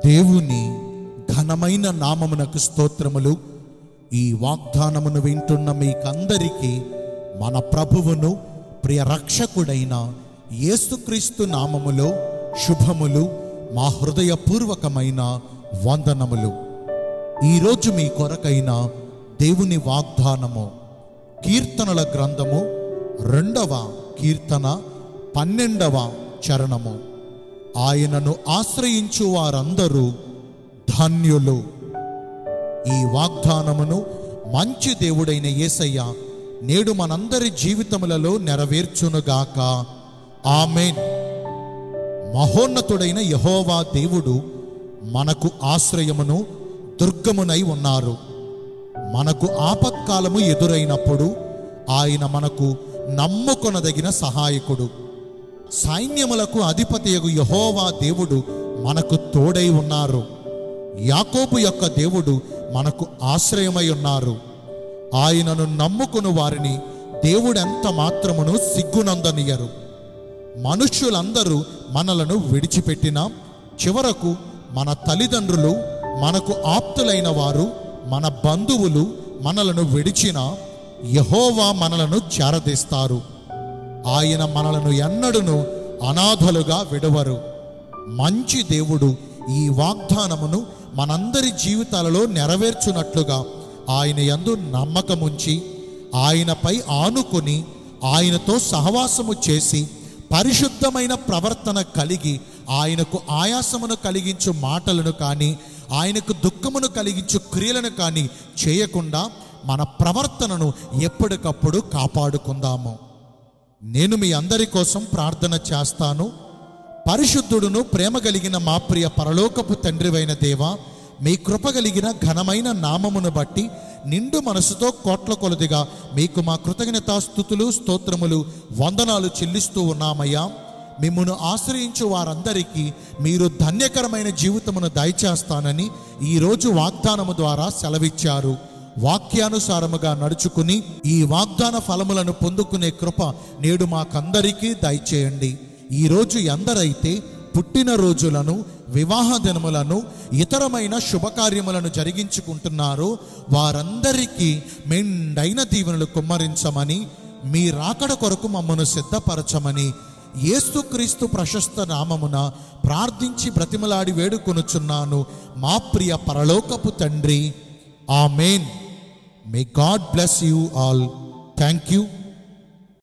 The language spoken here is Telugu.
దేవుని ఘనమైన నామమునకు స్తోత్రములు ఈ వాగ్దానమును వింటున్న మీకందరికీ మన ప్రభువును ప్రియ రక్షకుడైన యేసుక్రీస్తు నామములో శుభములు మా హృదయపూర్వకమైన వందనములు ఈరోజు మీ కొరకైన దేవుని వాగ్దానము కీర్తనల గ్రంథము రెండవ కీర్తన పన్నెండవ చరణము ఆయనను ఆశ్రయించు వారందరూ ధన్యులు ఈ వాగ్దానమును మంచి దేవుడైన యేసయ్య నేడు మనందరి జీవితములలో నెరవేర్చునుగాక ఆమెన్ మహోన్నతుడైన యహోవా దేవుడు మనకు ఆశ్రయమును దుర్గమునై ఉన్నారు మనకు ఆపత్కాలము ఎదురైనప్పుడు ఆయన మనకు నమ్ముకొనదగిన సహాయకుడు సైన్యములకు అధిపతియగు యహోవా దేవుడు మనకు తోడై ఉన్నారు యాకోబు యొక్క దేవుడు మనకు ఆశ్రయమై ఉన్నారు ఆయనను నమ్ముకుని వారిని దేవుడెంత మాత్రమును సిగ్గునందనియరు మనుష్యులందరూ మనలను విడిచిపెట్టినా చివరకు మన తల్లిదండ్రులు మనకు ఆప్తులైన వారు మన బంధువులు మనలను విడిచిన యహోవా మనలను చేరదీస్తారు ఆయన మనలను ఎన్నడును అనాథలుగా విడవరు మంచి దేవుడు ఈ వాగ్దానమును మనందరి జీవితాలలో నెరవేర్చున్నట్లుగా ఆయన యందు నమ్మకముంచి ఆయనపై ఆనుకొని ఆయనతో సహవాసము చేసి పరిశుద్ధమైన ప్రవర్తన కలిగి ఆయనకు ఆయాసమును కలిగించు మాటలను కానీ ఆయనకు దుఃఖమును కలిగించు క్రియలను కానీ చేయకుండా మన ప్రవర్తనను ఎప్పటికప్పుడు కాపాడుకుందాము నేను మీ అందరి కోసం ప్రార్థన చేస్తాను పరిశుద్ధుడును ప్రేమ కలిగిన మా ప్రియ పరలోకపు తండ్రివైన దేవ మీ కృప కలిగిన ఘనమైన నామమును బట్టి నిండు మనసుతో కోట్ల కొలదిగా మీకు మా కృతజ్ఞతాస్థుతులు స్తోత్రములు వందనాలు చెల్లిస్తూ ఉన్నామయ్యా మిమ్మును ఆశ్రయించు వారందరికీ మీరు ధన్యకరమైన జీవితమును దయచేస్తానని ఈరోజు వాగ్దానము ద్వారా సెలవిచ్చారు వాక్యానుసారముగా నడుచుకుని ఈ వాగ్దాన ఫలములను పొందుకునే కృప నేడు మాకందరికీ దయచేయండి ఈరోజు ఎందరైతే పుట్టిన రోజులను వివాహ దినములను ఇతరమైన శుభకార్యములను జరిగించుకుంటున్నారో వారందరికీ మెండైన దీవెనలు కుమ్మరించమని మీ రాకడ కొరకు మమ్మను సిద్ధపరచమని యేసుక్రీస్తు ప్రశస్త నామమున ప్రార్థించి బ్రతిమలాడి వేడుకొనుచున్నాను మా ప్రియ పరలోకపు తండ్రి amen may God bless you all thank you